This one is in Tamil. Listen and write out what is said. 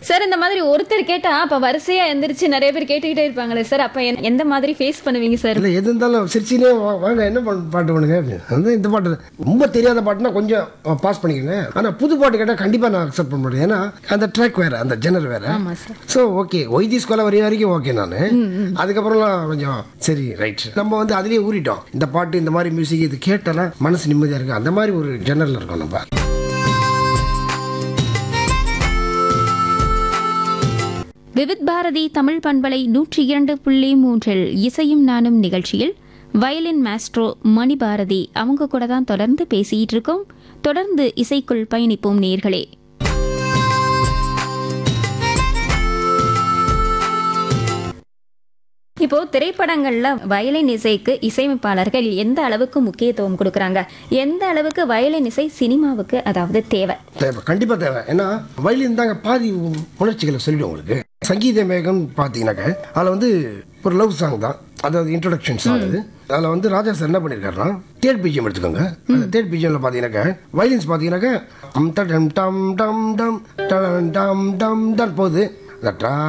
சார் இந்த மாதிரி ஒருத்தர் கேட்டா அப்ப வரிசையா எந்திரிச்சு நிறைய பேர் கேட்டுக்கிட்டே இருப்பாங்களே சார் அப்ப எந்த- எந்த மாதிரி ஃபேஸ் பண்ணுவீங்க சார் இல்லை எது இருந்தாலும் சிரிச்சினே வா- வாங்க என்ன பண்ண- பாட்டு பண்ணுங்க அப்படின்னு. வந்து இந்த பாட்டு ரொம்ப தெரியாத பாட்டுனா கொஞ்சம் பாஸ் பண்ணிக்கோங்க ஆனால் புது பாட்டு கேட்டால் கண்டிப்பாக நான் அக்செப்ட் பண்ண முடியும் ஏன்னா அந்த ட்ராக் வேற அந்த ஜெனர் வேற ஆமா சார் ஸோ ஓகே ஒய்தி ஸ்கூலில் வரைய வரைக்கும் ஓகே நான் அதுக்கப்புறம்லாம் கொஞ்சம் சரி ரைட் நம்ம வந்து அதுலேயே ஊறிட்டோம் இந்த பாட்டு இந்த மாதிரி மியூசிக் இது கேட்டால மனசு நிம்மதியாக இருக்கு அந்த மாதிரி ஒரு ஜெனரில் இருக்கோம் நம்ம விவித் பாரதி தமிழ் பண்பலை நூற்றி இரண்டு புள்ளி மூன்றில் இசையும் நானும் நிகழ்ச்சியில் வயலின் மாஸ்ட்ரோ மணிபாரதி அவங்க கூட தான் தொடர்ந்து பேசிட்டு இருக்கோம் தொடர்ந்து இசைக்குள் பயணிப்போம் நேர்களே இப்போ திரைப்படங்கள்ல வயலின் இசைக்கு இசையமைப்பாளர்கள் எந்த அளவுக்கு முக்கியத்துவம் கொடுக்கறாங்க எந்த அளவுக்கு வயலின் இசை சினிமாவுக்கு அதாவது தேவை தேவை கண்டிப்பாக தேவை ஏன்னா வயலின் தாங்க பாதி உ- உணர்ச்சிகளை சொல்லிடும் உங்களுக்கு சங்கீத மேகம் பார்த்தீங்கன்னாக்க அதில் வந்து ஒரு லவ் சாங் தான் அதாவது இன்ட்ரொடக்ஷன் சாங் அது அதில் வந்து ராஜா சார் என்ன பண்ணியிருக்காருன்னா தேர்ட் பிஜிஎம் எடுத்துக்கோங்க அந்த தேர்ட் பிஜிஎம்ல பார்த்தீங்கன்னாக்க வயலின்ஸ் பார்த்தீங்கன்னாக்க அம் டம் டம் டம் டம் டம் டம் டம் தான் போகுது அந்த டா